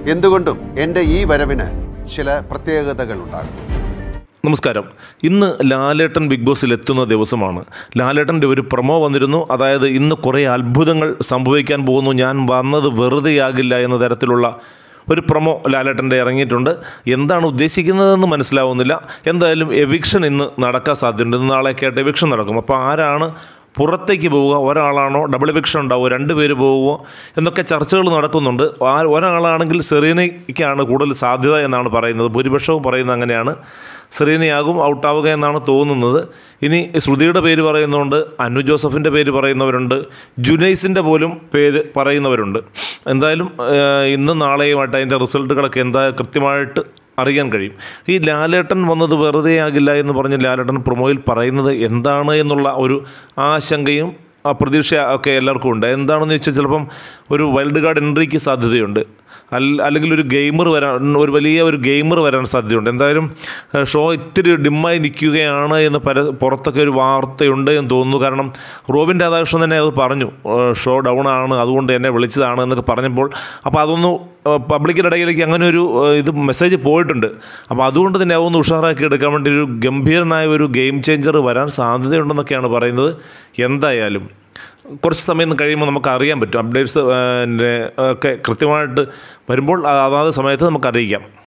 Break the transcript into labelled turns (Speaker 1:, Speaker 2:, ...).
Speaker 1: എന്തുകൊണ്ടും എൻ്റെ ഈ വരവിന് ചില പ്രത്യേകതകളുണ്ടാകും
Speaker 2: നമസ്കാരം ഇന്ന് ലാലേട്ടൻ ബിഗ് ബോസിൽ എത്തുന്ന ദിവസമാണ് ലാലേട്ടൻ്റെ ഒരു പ്രൊമോ വന്നിരുന്നു അതായത് ഇന്ന് കുറേ അത്ഭുതങ്ങൾ സംഭവിക്കാൻ പോകുന്നു ഞാൻ വന്നത് വെറുതെയാകില്ല എന്ന തരത്തിലുള്ള ഒരു പ്രൊമോ ലാലേട്ടൻ്റെ ഇറങ്ങിയിട്ടുണ്ട് എന്താണ് ഉദ്ദേശിക്കുന്നതെന്ന് മനസ്സിലാവുന്നില്ല എന്തായാലും എവിക്ഷൻ ഇന്ന് നടക്കാൻ സാധ്യതയുണ്ട് ഇന്ന് നാളെ കേട്ട് എവിക്ഷൻ നടക്കും അപ്പോൾ ആരാണ് പുറത്തേക്ക് പോവുക ഒരാളാണോ ഡബിൾ എവിക്ഷൻ ഉണ്ടാവുമോ രണ്ട് പേര് പോവുമോ എന്നൊക്കെ ചർച്ചകൾ നടക്കുന്നുണ്ട് ആ ഒരാളാണെങ്കിൽ സെറീനയ്ക്കാണ് കൂടുതൽ സാധ്യത എന്നാണ് പറയുന്നത് ഭൂരിപക്ഷവും പറയുന്നത് അങ്ങനെയാണ് സെറീനയാകും ഔട്ടാവുക എന്നാണ് തോന്നുന്നത് ഇനി ശ്രുതിയുടെ പേര് പറയുന്നുണ്ട് അനു ജോസഫിൻ്റെ പേര് പറയുന്നവരുണ്ട് ജുനൈസിൻ്റെ പോലും പേര് പറയുന്നവരുണ്ട് എന്തായാലും ഏഹ്, ഇന്നും നാളെയുമായിട്ട് അതിൻ്റെ റിസൾട്ടുകളൊക്കെ എന്താ കൃത്യമായിട്ട് അറിയാൻ കഴിയും ഈ ലാലേട്ടൻ വന്നത് വെറുതെ ആകില്ല എന്ന് പറഞ്ഞ് ലാലേട്ടൻ പ്രൊമോയിൽ പറയുന്നത് എന്താണ് എന്നുള്ള ഒരു ആശങ്കയും ആ പ്രതീക്ഷ ഒക്കെ എല്ലാവർക്കും ഉണ്ട് എന്താണെന്ന് വെച്ചാൽ ചിലപ്പം ഒരു വൈൽഡ് കാർഡ് എൻട്രിക്ക് സാധ്യതയുണ്ട് അല്ല അല്ലെങ്കിൽ ഒരു ഗെയിമർ വരാൻ ഒരു വലിയ ഒരു ഗെയിമർ വരാൻ സാധ്യതയുണ്ട് എന്തായാലും ഏഹ്, ഷോ ഇത്തിരി ഡിമ്മായി നിൽക്കുകയാണ് എന്ന് പര പുറത്തൊക്കെ ഒരു വാർത്തയുണ്ട് എന്ന് തോന്നുന്നു കാരണം റോബിൻ രാധാകൃഷ്ണൻ തന്നെ അത് പറഞ്ഞു ഏഹ്, ഷോ ഡൗൺ ആണ് അതുകൊണ്ട് എന്നെ വിളിച്ചതാണ് എന്നൊക്കെ പറഞ്ഞപ്പോൾ അപ്പോൾ അതൊന്ന് ഏഹ്, പബ്ലിക്കിൻ്റെ ഇടയിലേക്ക് അങ്ങനെ ഒരു ഏഹ്, ഇത് മെസ്സേജ് പോയിട്ടുണ്ട് അപ്പോൾ അതുകൊണ്ട് തന്നെ അതൊന്ന് ഉഷാറാക്കി എടുക്കാൻ വേണ്ടി ഒരു ഗംഭീരനായ ഒരു ഗെയിം ചേഞ്ചർ വരാൻ സാധ്യതയുണ്ടെന്നൊക്കെയാണ് പറയുന്നത് എന്തായാലും കുറച്ച് സമയം കഴിയുമ്പോൾ നമുക്ക് അറിയാൻ പറ്റും അപ്ഡേറ്റ്സ് ഒക്കെ കൃത്യമായിട്ട് വരുമ്പോൾ അതാത് സമയത്ത് നമുക്ക് അറിയിക്കാം